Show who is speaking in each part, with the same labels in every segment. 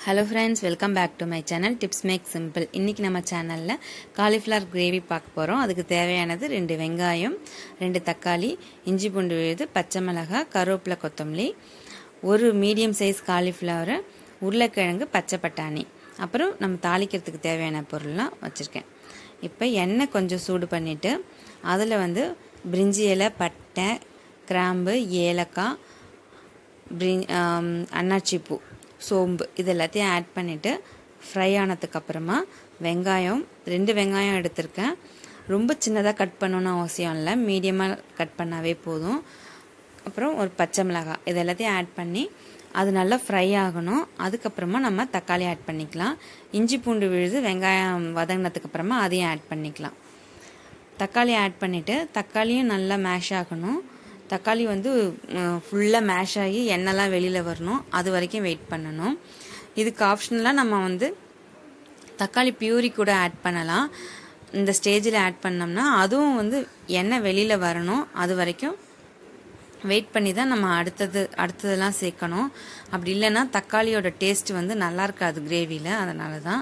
Speaker 1: hello friends welcome back to my channel tips make simple இன்றைக்கி நம்ம சேனலில் cauliflower gravy பார்க்க போகிறோம் அதுக்கு தேவையானது ரெண்டு வெங்காயம் ரெண்டு தக்காளி இஞ்சி பூண்டு விழுது பச்சை மிளகாய் கருவேப்பிலை கொத்தமல்லி ஒரு மீடியம் சைஸ் காலிஃப்ளவர் உருளைக்கிழங்கு பச்சை பட்டாணி அப்புறம் நம்ம தாளிக்கிறதுக்கு தேவையான பொருள்லாம் வச்சுருக்கேன் இப்போ எண்ணெய் கொஞ்சம் சூடு பண்ணிவிட்டு அதில் வந்து பிரிஞ்சி இலை பட்டை கிராம்பு ஏலக்காய் பிரிஞ் அன்னாச்சி பூ சோம்பு இது எல்லாத்தையும் ஆட் பண்ணிவிட்டு ஃப்ரை ஆனதுக்கப்புறமா வெங்காயம் ரெண்டு வெங்காயம் எடுத்திருக்கேன் ரொம்ப சின்னதாக கட் பண்ணணும்னு அவசியம் இல்லை மீடியமாக கட் பண்ணாவே போதும் அப்புறம் ஒரு பச்சை மிளகாய் இது எல்லாத்தையும் ஆட் பண்ணி அது நல்லா ஃப்ரை ஆகணும் அதுக்கப்புறமா நம்ம தக்காளி ஆட் பண்ணிக்கலாம் இஞ்சி பூண்டு விழுது வெங்காயம் வதங்கினதுக்கப்புறமா அதையும் ஆட் பண்ணிக்கலாம் தக்காளி ஆட் பண்ணிவிட்டு தக்காளியும் நல்லா மேஷ் ஆகணும் தக்காளி வந்து ஃபுல்லாக மேஷ் ஆகி எண்ணெய்லாம் வெளியில் வரணும் அது வரைக்கும் வெயிட் பண்ணணும் இதுக்கு ஆப்ஷனலாக நம்ம வந்து தக்காளி பியூரி கூட ஆட் பண்ணலாம் இந்த ஸ்டேஜில் ஆட் பண்ணோம்னா அதுவும் வந்து எண்ணெய் வெளியில் வரணும் அது வரைக்கும் வெயிட் பண்ணி தான் நம்ம அடுத்தது அடுத்ததெல்லாம் சேர்க்கணும் அப்படி இல்லைன்னா தக்காளியோட டேஸ்ட் வந்து நல்லா இருக்காது கிரேவியில் அதனால தான்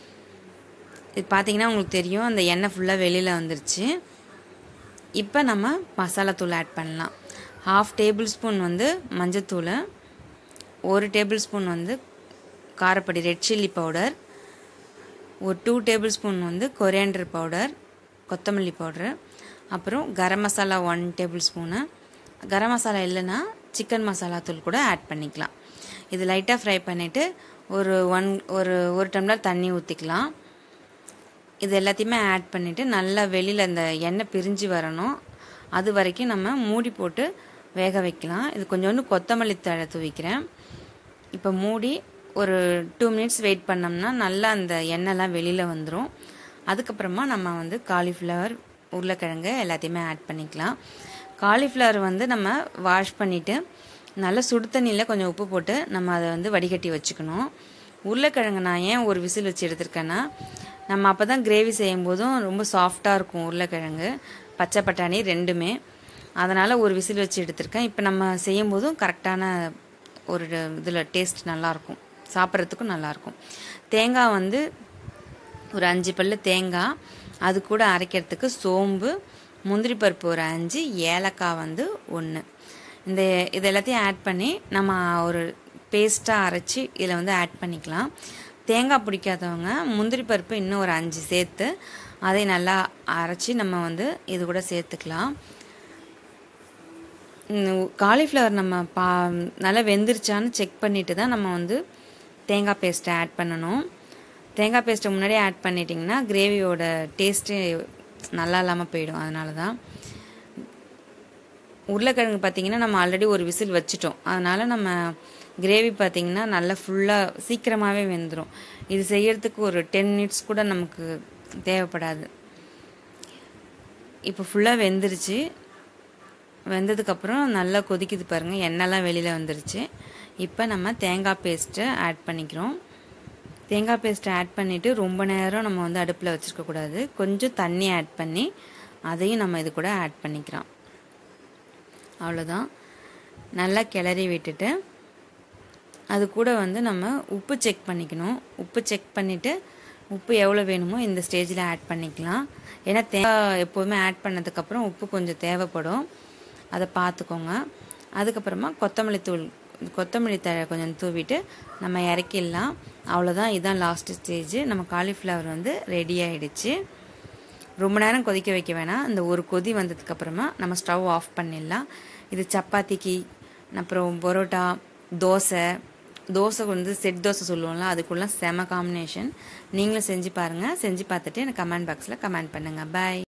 Speaker 1: இது பார்த்தீங்கன்னா உங்களுக்கு தெரியும் அந்த எண்ணெய் ஃபுல்லாக வெளியில் வந்துருச்சு இப்போ நம்ம மசாலா தூள் ஆட் பண்ணலாம் ஹாஃப் டேபிள் ஸ்பூன் வந்து மஞ்சத்தூள் ஒரு டேபிள் ஸ்பூன் வந்து காரப்பொடி ரெட் சில்லி பவுடர் ஒரு டூ டேபிள் ஸ்பூன் வந்து கொரியாண்டர் பவுடர் கொத்தமல்லி பவுடர் அப்புறம் garam masala one tablespoon garam masala இல்லைன்னா சிக்கன் மசாலா தூள் கூட ஆட் பண்ணிக்கலாம் இது லைட்டாக ஃப்ரை பண்ணிவிட்டு ஒரு ஒன் ஒரு ஒரு டம்ளர் தண்ணி ஊற்றிக்கலாம் இது எல்லாத்தையுமே ஆட் பண்ணிவிட்டு நல்லா வெளியில் அந்த எண்ணெய் பிரிஞ்சு வரணும் அது வரைக்கும் நம்ம மூடி போட்டு வேக வைக்கலாம் இது கொஞ்சோண்டு கொத்தமல்லி தழை தூவிக்கிறேன் இப்போ மூடி ஒரு டூ மினிட்ஸ் வெயிட் பண்ணோம்னா நல்லா அந்த எண்ணெய்லாம் வெளியில் வந்துடும் அதுக்கப்புறமா நம்ம வந்து காலிஃப்ளவர் உருளைக்கிழங்கு எல்லாத்தையுமே ஆட் பண்ணிக்கலாம் காலிஃப்ளவர் வந்து நம்ம வாஷ் பண்ணிவிட்டு நல்லா சுடு தண்ணியில் கொஞ்சம் உப்பு போட்டு நம்ம அதை வந்து வடிகட்டி வச்சுக்கணும் உருளைக்கிழங்கு நான் ஏன் ஒரு விசில் வச்சு எடுத்திருக்கேன்னா நம்ம அப்போ தான் கிரேவி செய்யும் போதும் ரொம்ப சாஃப்டாக இருக்கும் உருளைக்கிழங்கு பச்சை பட்டாணி ரெண்டுமே அதனால் ஒரு விசில் வச்சு எடுத்திருக்கேன் இப்போ நம்ம செய்யும் போதும் கரெக்டான ஒரு இதில் டேஸ்ட் நல்லாயிருக்கும் சாப்பிட்றதுக்கும் நல்லாயிருக்கும் தேங்காய் வந்து ஒரு அஞ்சு பல்லு தேங்காய் அது கூட அரைக்கிறதுக்கு சோம்பு முந்திரி பருப்பு ஒரு அஞ்சு ஏலக்காய் வந்து ஒன்று இந்த இது எல்லாத்தையும் ஆட் பண்ணி நம்ம ஒரு பேஸ்ட்டாக அரைச்சி இதில் வந்து ஆட் பண்ணிக்கலாம் தேங்காய் பிடிக்காதவங்க முந்திரி பருப்பு இன்னும் ஒரு அஞ்சு சேர்த்து அதை நல்லா அரைச்சி நம்ம வந்து இது கூட சேர்த்துக்கலாம் காலிஃப்ளவர் நம்ம பா நல்லா வெந்துருச்சான்னு செக் பண்ணிவிட்டு தான் நம்ம வந்து தேங்காய் பேஸ்ட்டை ஆட் பண்ணணும் தேங்காய் பேஸ்ட்டை முன்னாடியே ஆட் பண்ணிட்டிங்கன்னா கிரேவியோட டேஸ்ட்டு நல்லா இல்லாமல் போயிடும் அதனால தான் உருளைக்கிழங்கு பார்த்திங்கன்னா நம்ம ஆல்ரெடி ஒரு விசில் வச்சுட்டோம் அதனால் நம்ம கிரேவி பார்த்திங்கன்னா நல்லா ஃபுல்லாக சீக்கிரமாகவே வெந்துடும் இது செய்யறதுக்கு ஒரு டென் மினிட்ஸ் கூட நமக்கு தேவைப்படாது இப்போ ஃபுல்லாக வெந்துருச்சு வெந்ததுக்கப்புறம் நல்லா கொதிக்குது பாருங்கள் எண்ணெய்லாம் வெளியில் வந்துருச்சு இப்போ நம்ம தேங்காய் பேஸ்ட்டை ஆட் பண்ணிக்கிறோம் தேங்காய் பேஸ்ட்டை ஆட் பண்ணிவிட்டு ரொம்ப நேரம் நம்ம வந்து அடுப்பில் வச்சுருக்கக்கூடாது கொஞ்சம் தண்ணி ஆட் பண்ணி அதையும் நம்ம இது கூட ஆட் பண்ணிக்கிறோம் அவ்வளோதான் நல்லா கிளறி விட்டுட்டு அது கூட வந்து நம்ம உப்பு செக் பண்ணிக்கணும் உப்பு செக் பண்ணிவிட்டு உப்பு எவ்வளோ வேணுமோ இந்த ஸ்டேஜில் ஆட் பண்ணிக்கலாம் ஏன்னா தேங்காய் எப்போதுமே ஆட் பண்ணதுக்கப்புறம் உப்பு கொஞ்சம் தேவைப்படும் அதை பார்த்துக்கோங்க அதுக்கப்புறமா கொத்தமல்லி தூள் கொத்தமல்லி தழை கொஞ்சம் தூவிட்டு நம்ம இறக்கிடலாம் அவ்வளோதான் இதுதான் லாஸ்ட் ஸ்டேஜ் நம்ம காலிஃப்ளவர் வந்து ரெடி ஆகிடுச்சு ரொம்ப நேரம் கொதிக்க வைக்க வேணாம் இந்த ஒரு கொதி வந்ததுக்கப்புறமா நம்ம ஸ்டவ் ஆஃப் பண்ணிடலாம் இது சப்பாத்திக்கு அப்புறம் பரோட்டா தோசை தோசை வந்து செட் தோசை சொல்லுவோம்ல அதுக்குள்ள செம காம்பினேஷன் நீங்களும் செஞ்சு பாருங்கள் செஞ்சு பார்த்துட்டு எனக்கு கமெண்ட் பாக்ஸில் கமெண்ட் பண்ணுங்கள் பாய்